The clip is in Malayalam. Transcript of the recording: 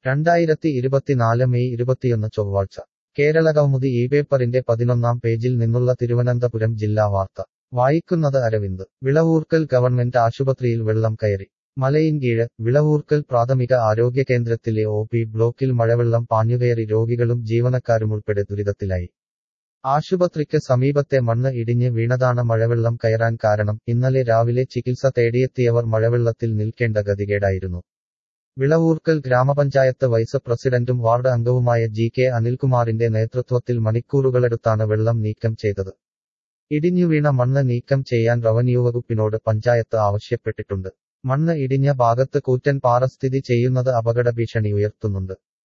രണ്ടായിരത്തി ഇരുപത്തിനാല് മെയ് ഇരുപത്തിയൊന്ന് ചൊവ്വാഴ്ച കേരള കൗമുദി ഈ പേപ്പറിന്റെ പതിനൊന്നാം പേജിൽ നിന്നുള്ള തിരുവനന്തപുരം ജില്ലാ വാർത്ത വായിക്കുന്നത് അരവിന്ദ് വിളവൂർക്കൽ ഗവൺമെന്റ് ആശുപത്രിയിൽ വെള്ളം കയറി മലയിൻകീഴ് വിളവൂർക്കൽ പ്രാഥമിക ആരോഗ്യ കേന്ദ്രത്തിലെ ഒ പി ബ്ലോക്കിൽ മഴവെള്ളം പാഞ്ഞുകയറി രോഗികളും ജീവനക്കാരുമുൾപ്പെടെ ദുരിതത്തിലായി ആശുപത്രിക്ക് സമീപത്തെ മണ്ണ് ഇടിഞ്ഞ് വീണതാണ് മഴവെള്ളം കയറാൻ കാരണം ഇന്നലെ രാവിലെ ചികിത്സ തേടിയെത്തിയവർ മഴവെള്ളത്തിൽ നിൽക്കേണ്ട ഗതികേടായിരുന്നു വിളവൂർക്കൽ ഗ്രാമപഞ്ചായത്ത് വൈസ് പ്രസിഡന്റും വാർഡ് അംഗവുമായ ജി കെ അനിൽകുമാറിന്റെ നേതൃത്വത്തിൽ മണിക്കൂറുകളെടുത്താണ് വെള്ളം നീക്കം ചെയ്തത് ഇടിഞ്ഞുവീണ മണ്ണ് നീക്കം ചെയ്യാൻ റവന്യൂ വകുപ്പിനോട് പഞ്ചായത്ത് ആവശ്യപ്പെട്ടിട്ടുണ്ട് മണ്ണ് ഇടിഞ്ഞ ഭാഗത്ത് കൂറ്റൻ പാറ സ്ഥിതി ചെയ്യുന്നത് അപകട ഭീഷണി ഉയർത്തുന്നുണ്ട്